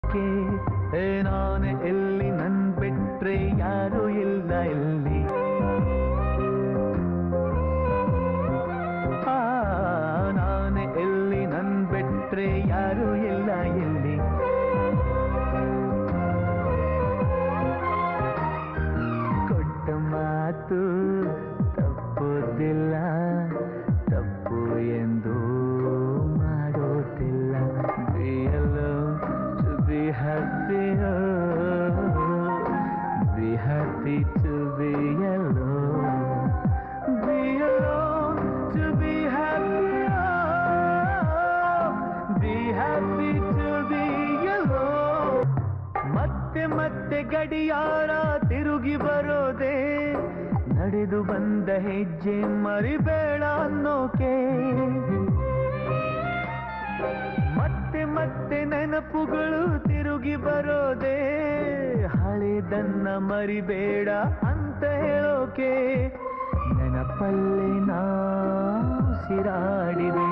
ಅನ್ನೋಕೆ ಏ ನಾನೇ ಎಲ್ಲಿ ನನ್ ಬಿಟ್ರೆ ಯಾರು ಇಲ್ಲ ಎಲ್ಲಿ ಆ ನಾನೇ ಎಲ್ಲಿ ನನ್ ಬಿಟ್ರೆ ಯಾರು ಇಲ್ಲ ಎಲ್ಲಿ ಕೊಟ್ಟ ಮಾತು ತಪ್ಪುದಿಲ್ಲ ತಪ್ಪು ಎಂದು ಮಾಡೋದಿಲ್ಲ Be alone to be happy oh. Be happy to be alone Be alone to be happy oh. Be happy to be alone ಮತ್ತೆ ಮತ್ತೆ ಗಡಿಯಾರ ತಿರುಗಿ ಬರೋದೆ ನಡೆದು ಬಂದ ಹೆಜ್ಜೆ ಮರಿಬೇಡ ಅನ್ನೋಕೆ ಮತ್ತೆ ಮತ್ತೆ ನೆನಪುಗಳು ತಿರುಗಿ ಬರೋದೆ ಹಳೆದನ್ನ ಮರಿಬೇಡ ಅಂತ ಹೇಳೋಕೆ ನೆನಪಲ್ಲಿ ನಾ ಸಿರಾಡಿದೆ